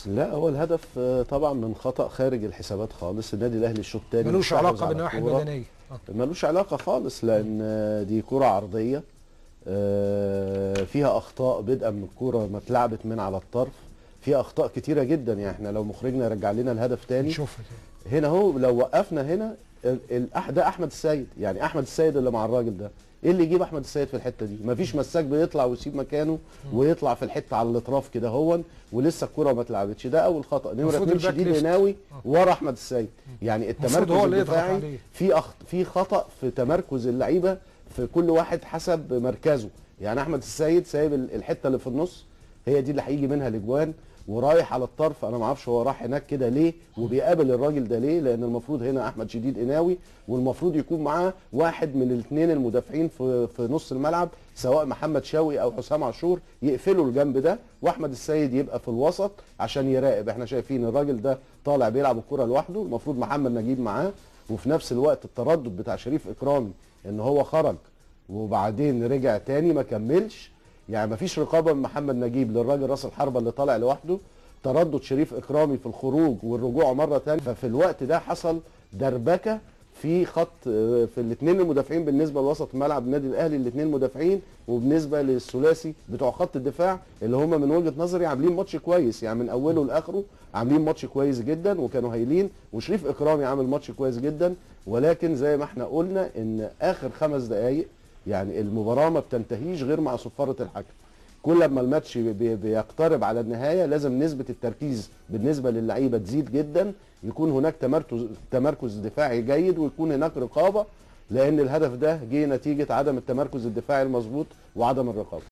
لا هو الهدف آه، طبعا من خطا خارج الحسابات خالص النادي الاهلي الشوط الثاني ملوش علاقه بالنواحي المدنيه آه. ملوش علاقه خالص لان آه، دي كره عرضيه آه، فيها اخطاء بدءا من الكوره ما اتلعبت من على الطرف فيها اخطاء كتيره جدا يعني احنا لو مخرجنا يرجع لنا الهدف تاني نشوفها كده. هنا هو لو وقفنا هنا ال- ال- ده احمد السيد يعني احمد السيد اللي مع الراجل ده ايه اللي يجيب احمد السيد في الحته دي مفيش مساك بيطلع ويسيب مكانه ويطلع في الحته على الاطراف كده هون ولسه الكره ما اتلعبتش ده اول خطا نمره المفروض اتنين الباك شديد ليفت. هناوي ورا احمد السيد يعني المفروض التمركز هو اللي يضغط الدفاعي عليه. في أخط في خطا في تمركز اللعيبه في كل واحد حسب مركزه يعني احمد السيد سايب ال- الحته اللي في النص هي دي اللي هيجي منها الاجوان ورايح على الطرف انا ما اعرفش هو راح هناك كده ليه وبيقابل الراجل ده ليه لان المفروض هنا احمد شديد قناوي والمفروض يكون معاه واحد من الاثنين المدافعين في في نص الملعب سواء محمد شوقي او حسام عاشور يقفلوا الجنب ده واحمد السيد يبقى في الوسط عشان يراقب احنا شايفين الراجل ده طالع بيلعب الكره لوحده المفروض محمد نجيب معاه وفي نفس الوقت التردد بتاع شريف اكرامي ان هو خرج وبعدين رجع تاني ما كملش يعني ما فيش رقابه من محمد نجيب للراجل راس الحربه اللي طالع لوحده تردد شريف اكرامي في الخروج والرجوع مره تانية ففي الوقت ده حصل دربكه في خط آه، في الاثنين المدافعين بالنسبه لوسط ملعب النادي الاهلي الاثنين مدافعين وبالنسبه للثلاثي بتوع خط الدفاع اللي هم من وجهه نظري عاملين ماتش كويس يعني من اوله لاخره عاملين ماتش كويس جدا وكانوا هايلين وشريف اكرامي عامل ماتش كويس جدا ولكن زي ما احنا قلنا ان اخر خمس دقائق يعني المباراه ما بتنتهيش غير مع صفاره الحكم كل ما الماتش بي- بيقترب على النهايه لازم نسبه التركيز بالنسبه للعيبه تزيد جدا يكون هناك تمركز تمركز دفاعي جيد ويكون هناك رقابه لان الهدف ده جه نتيجه عدم التمركز الدفاعي المظبوط وعدم الرقابه